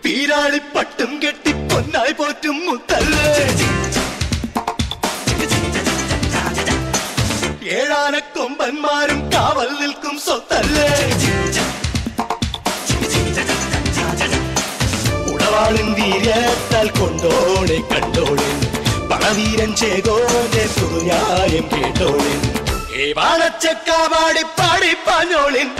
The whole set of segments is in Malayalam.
വീരാളിപ്പട്ടും കെട്ടി പൊന്നായി പോറ്റും മുത്തല്ലേ ഏഴാനക്കൊമ്പന്മാരും കാവൽ നിൽക്കും സ്വത്തല്ലേ ഉടവാളിൻ വീര്യത്താൽ കൊണ്ടോളെ കണ്ടോളിൻ പണവീരൻ ചേകോന്റെ പുതുന്യായം കേട്ടോളിൻ ഏ വാണച്ചക്കാവാടി പാടി പാഞ്ഞോളിൻ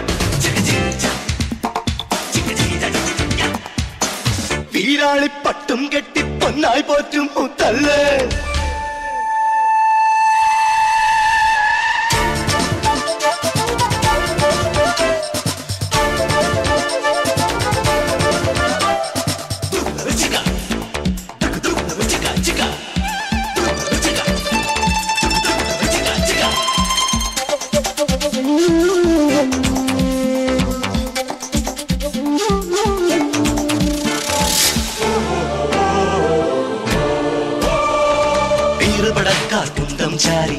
വീരാളിപ്പട്ടും കെട്ടി പൊന്നായി പോറ്റും മുത്തല്ലേ വീറുപടക്കാർ കുന്തം ചാരി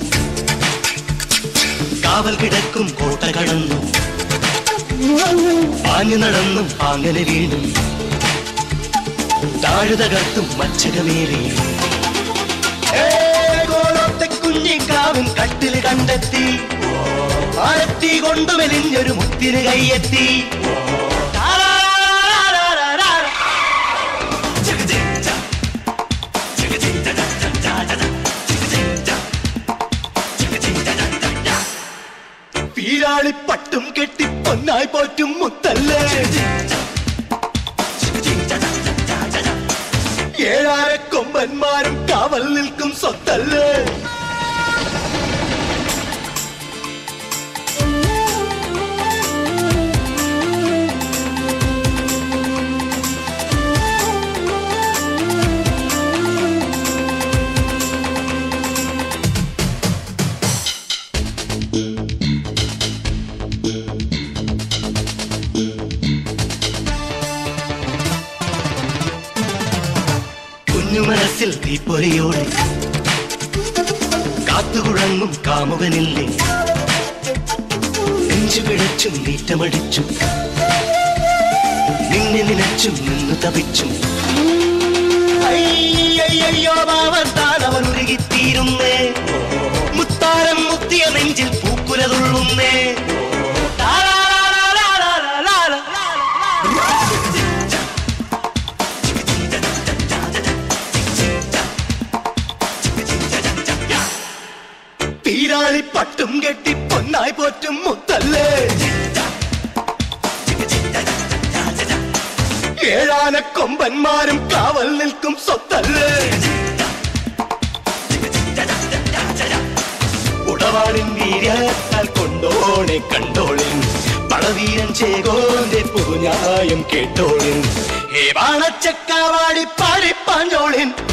കാവൽ കിടക്കും കോട്ട കടന്നു പാഞ്ഞു നടന്നും പാങ്ങനെ വീണും താഴുതകർത്തും മച്ചകമേറി കുഞ്ഞിക്കാവും കട്ടില് കണ്ടെത്തി ആരത്തി കൊണ്ടു മെലിഞ്ഞൊരു മുത്തിന് കൈയെത്തി വീരാളിപ്പട്ടും കെട്ടി പൊന്നായി പോറ്റും മുത്തല്ലേ ഏഴാര കൊമ്പന്മാരും കാവൽ നിൽക്കും സ്വത്തല്ലേ കുഞ്ഞു മനസ്സിൽ തീപ്പൊരിയോടെ കാത്തുകുഴങ്ങും കാമുകനില്ലേ നെഞ്ചു പിഴച്ചും നീറ്റമടിച്ചും നിന്നെ നിലച്ചും നിന്നു തപിച്ചും അയ്യയ്യോ ഭാവത്താൽ അവൻ ഉരുകിത്തീരുന്നേ മുത്താരം മുത്തിയ നെഞ്ചിൽ പൂക്കുലതുള്ളുന്നേ പീരാളി പട്ടും കെട്ടി പൊന്നായി പോറ്റും മുത്തല്ലേ ഏഴാന കൊമ്പന്മാരും കാവൽ നിൽക്കും സ്വത്തല്ലേ ഉടവാളിൻ വീര്യത്താൽ കൊണ്ടോണെ കണ്ടോളിൻ പടവീരൻ ചേകോന്റെ പുതുന്യായം കേട്ടോളിൻ ഏ വാണച്ചക്കാവാടി പാടി പാഞ്ഞോളിൻ